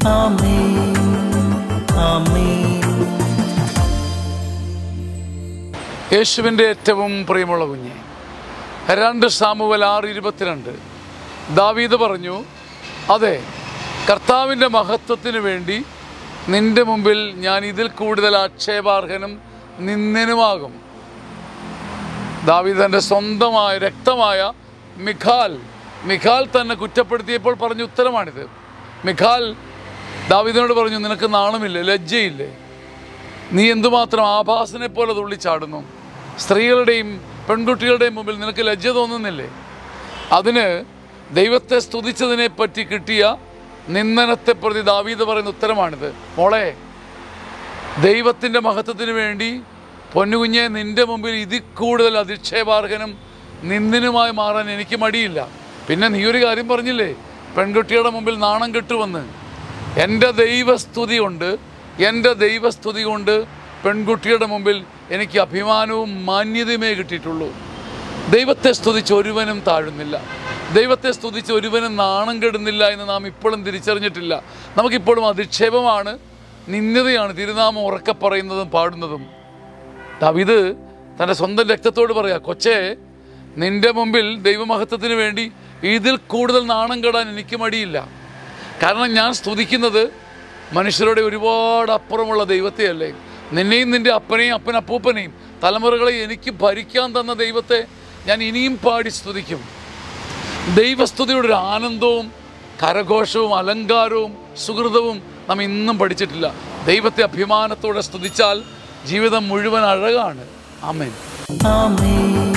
ആമേൻ ആമേൻ യേശുവിൻ്റെ ഏറ്റവും പ്രിയമുള്ള കുഞ്ഞെ രണ്ട് സാമുവൽ ആറ് ഇരുപത്തിരണ്ട് ദാവീദ് പറഞ്ഞു അതെ കർത്താവിൻ്റെ മഹത്വത്തിന് വേണ്ടി നിന്റെ മുമ്പിൽ ഞാൻ ഇതിൽ കൂടുതൽ ആക്ഷേപാർഹനും നിന്ദനുമാകും ദാവീദ് തൻ്റെ സ്വന്തമായ രക്തമായ മിഖാൽ മിഖാൽ തന്നെ കുറ്റപ്പെടുത്തിയപ്പോൾ പറഞ്ഞ ഉത്തരമാണിത് മിഖാൽ ദാവീദിനോട് പറഞ്ഞു നിനക്ക് നാണമില്ലേ ലജ്ജയില്ലേ നീ എന്തുമാത്രം ആഭാസനെ പോലെ തുള്ളിച്ചാടുന്നു സ്ത്രീകളുടെയും പെൺകുട്ടികളുടെയും മുമ്പിൽ നിനക്ക് ലജ്ജ തോന്നുന്നില്ലേ അതിന് ദൈവത്തെ സ്തുതിച്ചതിനെ പറ്റി കിട്ടിയ നിന്ദനത്തെ പ്രതി ദാവീദ് പറയുന്ന ഉത്തരമാണിത് മോളെ ദൈവത്തിൻ്റെ മഹത്വത്തിന് വേണ്ടി പൊന്നുകുഞ്ഞെ നിന്റെ മുമ്പിൽ ഇതിൽ കൂടുതൽ അധിക്ഷേപാർഹനും നിന്ദിനുമായി മാറാൻ എനിക്ക് മടിയില്ല പിന്നെ നീ ഒരു കാര്യം പറഞ്ഞില്ലേ പെൺകുട്ടിയുടെ മുമ്പിൽ നാണം കെട്ടുവന്ന് എൻ്റെ ദൈവസ്തുതി കൊണ്ട് എൻ്റെ ദൈവസ്തുതി കൊണ്ട് പെൺകുട്ടിയുടെ മുമ്പിൽ എനിക്ക് അഭിമാനവും മാന്യതയുമേ കിട്ടിയിട്ടുള്ളൂ ദൈവത്തെ സ്തുതിച്ച് ഒരുവനും താഴുന്നില്ല ദൈവത്തെ സ്തുതിച്ച് ഒരുവനും നാണം കെടുന്നില്ല എന്ന് നാം ഇപ്പോഴും തിരിച്ചറിഞ്ഞിട്ടില്ല നമുക്കിപ്പോഴും അധിക്ഷേപമാണ് നിന്ദതയാണ് തിരുനാമം ഉറക്കെ പറയുന്നതും പാടുന്നതും ദാവീദ് തൻ്റെ സ്വന്തം രക്തത്തോട് പറയാ കൊച്ചേ നിന്റെ മുമ്പിൽ ദൈവമഹത്വത്തിന് വേണ്ടി ഇതിൽ കൂടുതൽ നാണം കെടാൻ എനിക്ക് മടിയില്ല കാരണം ഞാൻ സ്തുതിക്കുന്നത് മനുഷ്യരുടെ ഒരുപാട് അപ്പുറമുള്ള ദൈവത്തെയല്ലേ നിന്നെയും നിൻ്റെ അപ്പനെയും അപ്പനപ്പൂപ്പനെയും തലമുറകളെ എനിക്ക് ഭരിക്കാൻ തന്ന ദൈവത്തെ ഞാൻ ഇനിയും പാടി സ്തുതിക്കും ദൈവസ്തുതിയുടെ ഒരു ആനന്ദവും കരഘോഷവും അലങ്കാരവും സുഹൃതവും നാം ഇന്നും പഠിച്ചിട്ടില്ല ദൈവത്തെ അഭിമാനത്തോടെ സ്തുതിച്ചാൽ ജീവിതം മുഴുവൻ അഴകാണ് ആമേൻ ആമേൻ